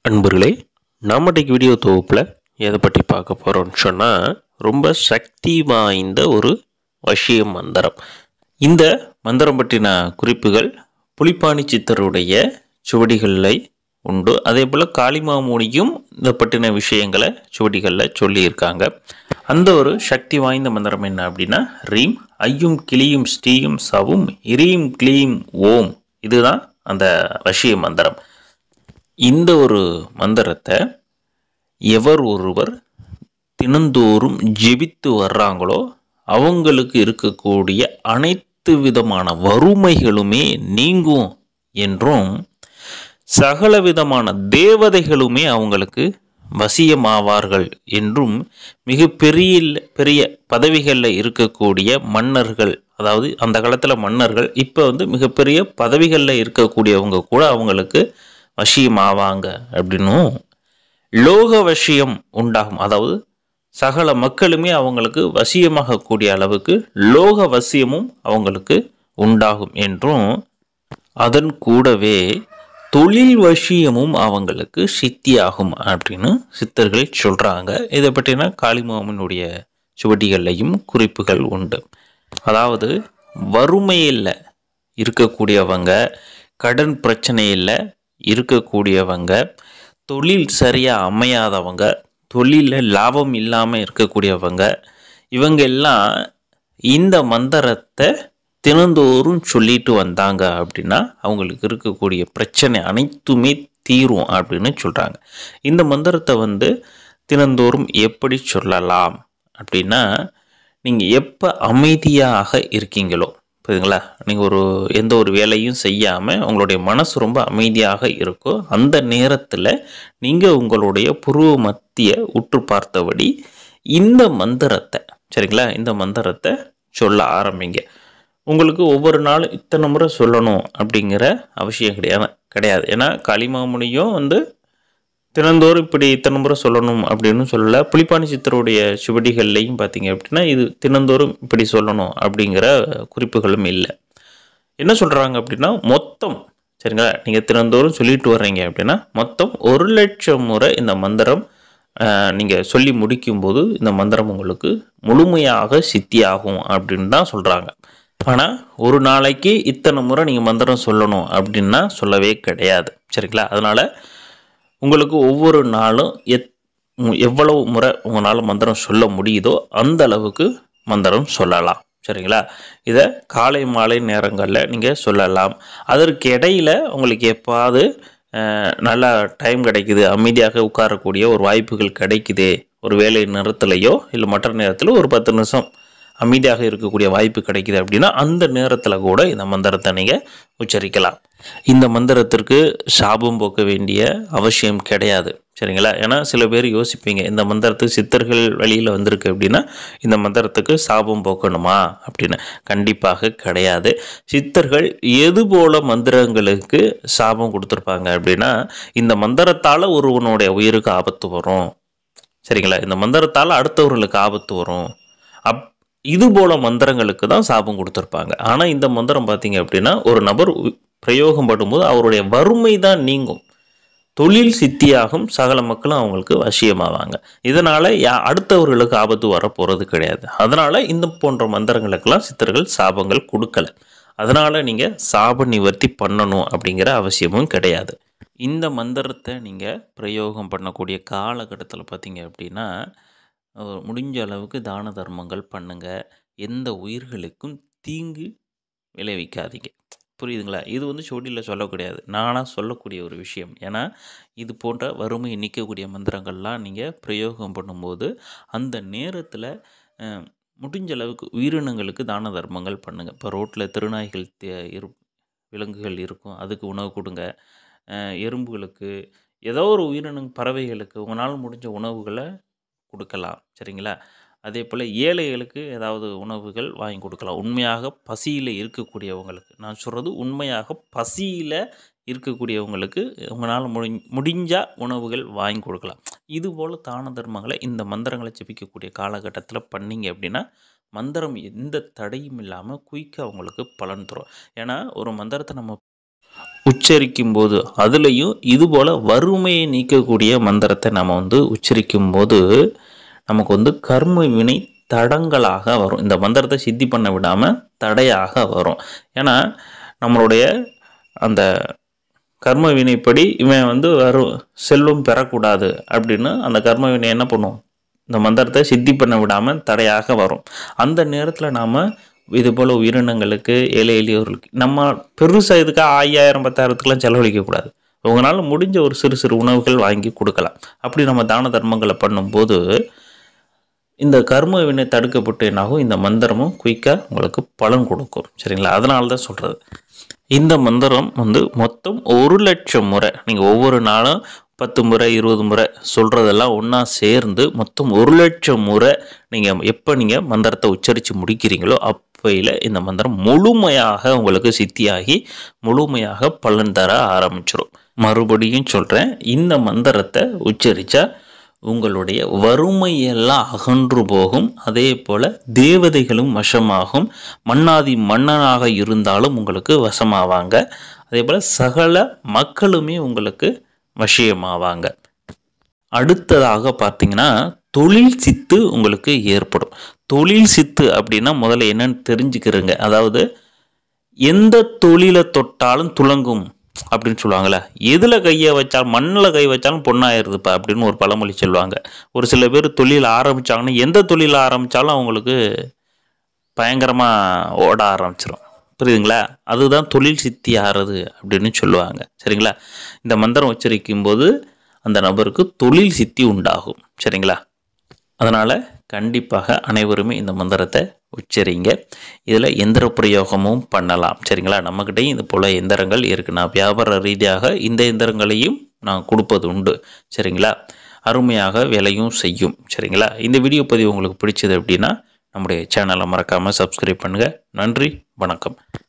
அன்பர்களே நம்ம இன்னைக்கு வீடியோ தொகுப்பில் எதை பற்றி பார்க்க போகிறோம்னு சொன்னால் ரொம்ப சக்தி வாய்ந்த ஒரு வசிய மந்திரம் இந்த மந்திரம் பற்றின குறிப்புகள் புலிப்பாணி சித்தருடைய சுவடிகளில் உண்டு அதே போல் காளிமாமுனியும் இதை பற்றின விஷயங்களை சுவடிகளில் சொல்லியிருக்காங்க அந்த ஒரு சக்தி வாய்ந்த மந்திரம் என்ன அப்படின்னா ரீம் ஐயும் கிளியும் ஸ்ரீயும் சவும் இரீம் கிளீம் ஓம் இதுதான் அந்த வசிய மந்திரம் இந்த ஒரு மந்திரத்தை எவர் ஒருவர் தினந்தோறும் ஜெபித்து வர்றாங்களோ அவங்களுக்கு இருக்கக்கூடிய அனைத்து விதமான வறுமைகளுமே நீங்கும் என்றும் சகல விதமான தேவதைகளுமே அவங்களுக்கு வசியமாவார்கள் என்றும் மிக பெரிய பெரிய பதவிகளில் இருக்கக்கூடிய மன்னர்கள் அதாவது அந்த காலத்தில் மன்னர்கள் இப்போ வந்து மிகப்பெரிய பதவிகளில் இருக்கக்கூடியவங்க கூட அவங்களுக்கு வசியம் ஆவாங்க அப்படின்னும் லோக வசியம் உண்டாகும் அதாவது சகல மக்களுமே அவங்களுக்கு வசியமாகக்கூடிய அளவுக்கு லோக வசியமும் அவங்களுக்கு உண்டாகும் என்றும் அதன் கூடவே தொழில் வசியமும் அவங்களுக்கு சித்தியாகும் அப்படின்னு சித்தர்கள் சொல்கிறாங்க இதை பற்றின காளிமாமனுடைய சுவடிகள்லையும் குறிப்புகள் உண்டு அதாவது வறுமையில் இருக்கக்கூடியவங்க கடன் பிரச்சனையில் இருக்கக்கூடியவங்க தொழில் சரியாக அமையாதவங்க தொழிலில் லாபம் இல்லாமல் இருக்கக்கூடியவங்க இவங்க எல்லாம் இந்த மந்திரத்தை தினந்தோறும் சொல்லிட்டு வந்தாங்க அப்படின்னா அவங்களுக்கு இருக்கக்கூடிய பிரச்சனை அனைத்துமே தீரும் அப்படின்னு சொல்கிறாங்க இந்த மந்திரத்தை வந்து தினந்தோறும் எப்படி சொல்லலாம் அப்படின்னா நீங்கள் எப்போ அமைதியாக இருக்கீங்களோ புரியுதுங்களா நீங்கள் ஒரு எந்த ஒரு வேலையும் செய்யாமல் உங்களுடைய மனசு ரொம்ப அமைதியாக இருக்கோ அந்த நேரத்தில் நீங்கள் உங்களுடைய புருவ மத்திய உற்று பார்த்தபடி இந்த மந்திரத்தை சரிங்களா இந்த மந்திரத்தை சொல்ல ஆரம்பிங்க உங்களுக்கு ஒவ்வொரு நாளும் இத்தனை முறை சொல்லணும் அப்படிங்கிற அவசியம் கிடையாது கிடையாது ஏன்னா களிமாமுனியும் வந்து தினந்தோறும் இப்படி இத்தனை முறை சொல்லணும் அப்படின்னு சொல்லலை புலிப்பாணி சித்தருடைய சுவடிகள்லையும் பார்த்தீங்க அப்படின்னா இது தினந்தோறும் இப்படி சொல்லணும் அப்படிங்கிற குறிப்புகளும் இல்லை என்ன சொல்கிறாங்க அப்படின்னா மொத்தம் சரிங்களா நீங்கள் தினந்தோறும் சொல்லிட்டு வர்றீங்க அப்படின்னா மொத்தம் ஒரு லட்சம் முறை இந்த மந்திரம் நீங்கள் சொல்லி முடிக்கும்போது இந்த மந்திரம் உங்களுக்கு முழுமையாக சித்தியாகும் அப்படின்னு தான் சொல்கிறாங்க ஆனால் ஒரு நாளைக்கு இத்தனை முறை நீங்கள் மந்திரம் சொல்லணும் அப்படின்னா சொல்லவே கிடையாது சரிங்களா அதனால் உங்களுக்கு ஒவ்வொரு நாளும் எத் எவ்வளவு முறை உங்களால் மந்திரம் சொல்ல முடியுதோ அந்த அளவுக்கு மந்திரம் சொல்லலாம் சரிங்களா இதை காலை மாலை நேரங்களில் நீங்கள் சொல்லலாம் அதற்கு இடையில் உங்களுக்கு எப்பாவது நல்லா டைம் கிடைக்குது அமைதியாக உட்காரக்கூடிய ஒரு வாய்ப்புகள் கிடைக்குது ஒரு வேலை நேரத்துலையோ இல்லை மற்ற நேரத்தில் ஒரு பத்து நிமிஷம் அமைதியாக இருக்கக்கூடிய வாய்ப்பு கிடைக்குது அப்படின்னா அந்த நேரத்தில் கூட இந்த மந்திரத்தை நீங்கள் உச்சரிக்கலாம் இந்த மந்திரத்திற்கு சாபம் போக்க வேண்டிய அவசியம் கிடையாது சரிங்களா ஏன்னா சில பேர் யோசிப்பீங்க இந்த மந்திரத்துக்கு சித்தர்கள் வழியில் வந்திருக்கு அப்படின்னா இந்த மந்திரத்துக்கு சாபம் போக்கணுமா அப்படின்னு கண்டிப்பாக கிடையாது சித்தர்கள் எது போல மந்திரங்களுக்கு சாபம் கொடுத்துருப்பாங்க அப்படின்னா இந்த மந்திரத்தால் ஒருவனுடைய உயிருக்கு ஆபத்து வரும் சரிங்களா இந்த மந்திரத்தால் அடுத்தவர்களுக்கு ஆபத்து வரும் அப் இது போல மந்திரங்களுக்கு தான் சாபம் கொடுத்துருப்பாங்க ஆனால் இந்த மந்திரம் பார்த்தீங்க அப்படின்னா ஒரு நபர் பிரயோகம் படும்போது அவருடைய வறுமை தான் நீங்கும் தொழில் சித்தியாகும் சகல மக்களும் அவங்களுக்கு வசியமாவாங்க இதனால் யா அடுத்தவர்களுக்கு ஆபத்து வரப்போகிறது கிடையாது அதனால் இந்த போன்ற மந்திரங்களுக்கெல்லாம் சித்தர்கள் சாபங்கள் கொடுக்கல அதனால் நீங்கள் சாப நிவர்த்தி பண்ணணும் அப்படிங்கிற அவசியமும் கிடையாது இந்த மந்திரத்தை நீங்கள் பிரயோகம் பண்ணக்கூடிய காலகட்டத்தில் பார்த்தீங்க அப்படின்னா முடிஞ்ச அளவுக்கு தான தர்மங்கள் பண்ணுங்கள் எந்த உயிர்களுக்கும் தீங்கு விளைவிக்காதீங்க புரியுதுங்களா இது வந்து சொடியில் சொல்லக்கூடாது நானாக சொல்லக்கூடிய ஒரு விஷயம் ஏன்னா இது போன்ற வறுமையை நீக்கக்கூடிய மந்திரங்கள்லாம் நீங்கள் பிரயோகம் பண்ணும்போது அந்த நேரத்தில் முடிஞ்ச அளவுக்கு உயிரினங்களுக்கு தான தர்மங்கள் பண்ணுங்கள் இப்போ ரோட்டில் திருநாய்கள் இரு விலங்குகள் இருக்கும் அதுக்கு உணவு கொடுங்க எறும்புகளுக்கு ஏதோ ஒரு உயிரின பறவைகளுக்கு உங்களால் முடிஞ்ச உணவுகளை கொடுக்கலாம் சரிங்களா அதே போல் ஏழைகளுக்கு ஏதாவது உணவுகள் வாங்கி கொடுக்கலாம் உண்மையாக பசியில் இருக்கக்கூடியவங்களுக்கு நான் சொல்கிறது உண்மையாக பசியில் இருக்கக்கூடியவங்களுக்கு உங்களால் முடி முடிஞ்சால் உணவுகள் வாங்கி கொடுக்கலாம் இது போல் தான தர்மங்களை இந்த மந்திரங்களை ஜெபிக்கக்கூடிய காலகட்டத்தில் பண்ணிங்க அப்படின்னா மந்திரம் எந்த தடையும் இல்லாமல் குயிக்காக அவங்களுக்கு பலன் தரும் ஏன்னா ஒரு மந்திரத்தை நம்ம உச்சரிக்கும் போது அதுலேயும் இதுபோல் வறுமையை நீக்கக்கூடிய மந்திரத்தை நம்ம வந்து உச்சரிக்கும் போது நமக்கு வந்து கர்ம வினை தடங்களாக வரும் இந்த மந்திரத்தை சித்தி பண்ண விடாமல் தடையாக வரும் ஏன்னா நம்மளுடைய அந்த கர்ம வினைப்படி இவன் வந்து வரும் செல்வம் பெறக்கூடாது அப்படின்னு அந்த கர்ம வினை என்ன பண்ணும் இந்த மந்திரத்தை சித்தி பண்ண விடாமல் தடையாக வரும் அந்த நேரத்தில் நாம் இது போல் உயிரினங்களுக்கு ஏழை எளியோர்களுக்கு நம்ம பெருசாக இதுக்காக ஐயாயிரம் பத்தாயிரத்துக்குலாம் செலவழிக்கக்கூடாது உங்களால் முடிஞ்ச ஒரு சிறு சிறு உணவுகள் வாங்கி கொடுக்கலாம் அப்படி நம்ம தான தர்மங்களை பண்ணும்போது இந்த கர்ம வினை தடுக்கப்பட்டு என்னாகும் இந்த மந்திரமும் குயிக்காக உங்களுக்கு பலன் கொடுக்கும் சரிங்களா அதனால தான் சொல்கிறது இந்த மந்திரம் வந்து மொத்தம் ஒரு லட்சம் முறை நீங்கள் ஒவ்வொரு நாளும் பத்து முறை இருபது முறை சொல்கிறதெல்லாம் ஒன்றா சேர்ந்து மொத்தம் ஒரு லட்சம் முறை நீங்கள் எப்போ நீங்கள் மந்திரத்தை உச்சரித்து முடிக்கிறீங்களோ அப்பையில் இந்த மந்திரம் முழுமையாக உங்களுக்கு சித்தியாகி முழுமையாக பலன் தர ஆரம்பிச்சிடும் மறுபடியும் சொல்கிறேன் இந்த மந்திரத்தை உச்சரித்தா உங்களுடைய வறுமையெல்லாம் அகன்று போகும் அதே போல் தேவதைகளும் வசமாகும் மன்னாதி மன்னனாக இருந்தாலும் உங்களுக்கு வசமாவாங்க அதே போல் சகல மக்களுமே உங்களுக்கு வசியமாவாங்க அடுத்ததாக பார்த்தீங்கன்னா தொழில் சித்து உங்களுக்கு ஏற்படும் தொழில் சித்து அப்படின்னா முதல்ல என்னன்னு தெரிஞ்சுக்கிறங்க அதாவது எந்த தொழிலை தொட்டாலும் துளங்கும் அப்படின்னு சொல்லுவாங்கள்ல எதில் கையை வச்சாலும் மண்ணில் கை வச்சாலும் பொண்ணாயிருதுப்பா அப்படின்னு ஒரு பழமொழி சொல்லுவாங்க ஒரு சில பேர் தொழில் ஆரம்பித்தாங்கன்னா எந்த தொழில் ஆரம்பித்தாலும் அவங்களுக்கு பயங்கரமாக ஓட ஆரம்பிச்சிடும் புரியுதுங்களா அதுதான் தொழில் சித்தி ஆறுது அப்படின்னு சொல்லுவாங்க சரிங்களா இந்த மந்திரம் உச்சரிக்கும் போது அந்த நபருக்கு தொழில் சித்தி உண்டாகும் சரிங்களா அதனால் கண்டிப்பாக அனைவருமே இந்த மந்திரத்தை உச்சரிங்க இதில் எந்திர பிரயோகமும் பண்ணலாம் சரிங்களா நம்மக்கிட்டையும் இது போல் எந்திரங்கள் இருக்குது நான் வியாபார ரீதியாக இந்த எந்திரங்களையும் நான் கொடுப்பது உண்டு சரிங்களா அருமையாக வேலையும் செய்யும் சரிங்களா இந்த வீடியோ பதிவு உங்களுக்கு பிடிச்சது அப்படின்னா நம்முடைய சேனலை மறக்காமல் சப்ஸ்கிரைப் பண்ணுங்கள் நன்றி வணக்கம்